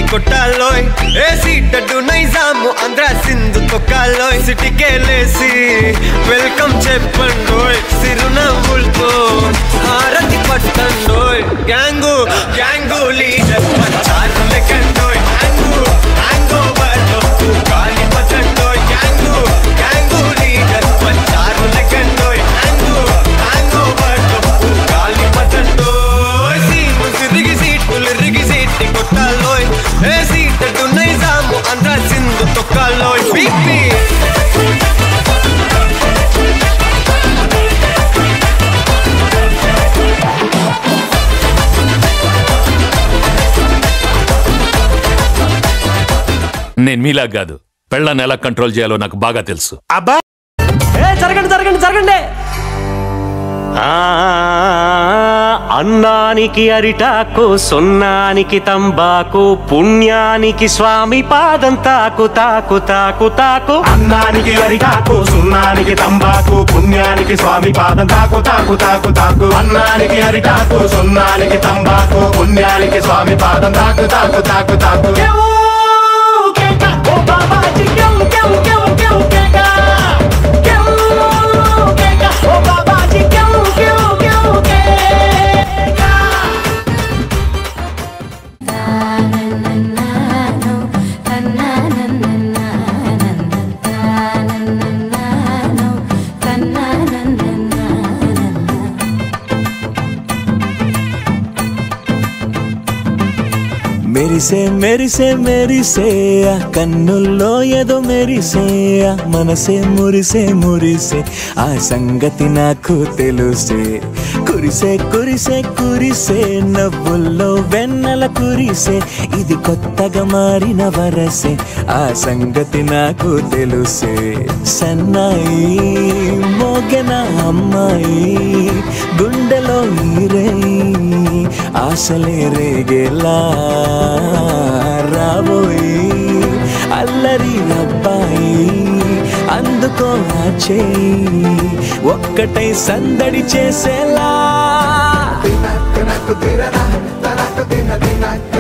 కొట్టాలోయ్ ఏసీ టడ్డు నైజాము ఆంధ్ర సింధు తొక్కాలోయ్ సిటీకేలేసి వెల్కమ్ చెప్పండోయ్ సిరునవ్వులతో హారతి పట్టండోయ్ గ్యాంగు గ్యాంగు లీడర్ పంచారు లెక్కండోయ్ హ్యాంగు హ్యాంగ్ ఓవర్ గాలి పట్టండోయ్ గ్యాంగు గ్యాంగు లీడర్ పంచారు లెక్కండోయ్ హ్యాంగు హ్యాంగ్ ఓవర్ గాలి పట్టండోయ్ సీము సిరిగి సీట్లు రిగి సీటి కొట్టాలోయ్ ఏ సీటు నైజాము ఆంధ్ర సింధు తొక్కాలోయ్ బీపీ నేను మీలా కాదు పెళ్ళాన్ని ఎలా కంట్రోల్ చేయాలో నాకు బాగా తెలుసు అబ్బా ఏ జరగండి జరగండి జరగండి ఆ, అన్నానికి అరిటాకు సున్నానికి తంబాకు పుణ్యానికి స్వామి పాదం తాకు తాకు తాకు తాకు అన్నానికి అరిటాకు సున్నానికి తంబాకు పుణ్యానికి స్వామి పాదం తాకు తాకు తాకు తాకు అన్నానికి అరిటాకు సున్నానికి తంబాకు పుణ్యానికి స్వామి పాదం తాకు తాకు తాకు తాకు మెరిసే మెరిసే మెరిసే ఆ కన్నుల్లో ఏదో మెరిసే ఆ మనసే మురిసే మురిసే ఆ సంగతి నాకు తెలుసే కురిసే కురిసే కురిసే నవ్వుల్లో వెన్నెల కురిసే ఇది కొత్తగా మారిన వరసే ఆ సంగతి నాకు తెలుసే సన్నాయి మోగన అమ్మాయి గుండెలో ఈరే ఆశలే రేగేలా రాబోయి అల్లరి అబ్బాయి అందుకో ఆ చేయి ఒక్కటై సందడి చేసేలా తినకు తిరరా తనకు తిన తిన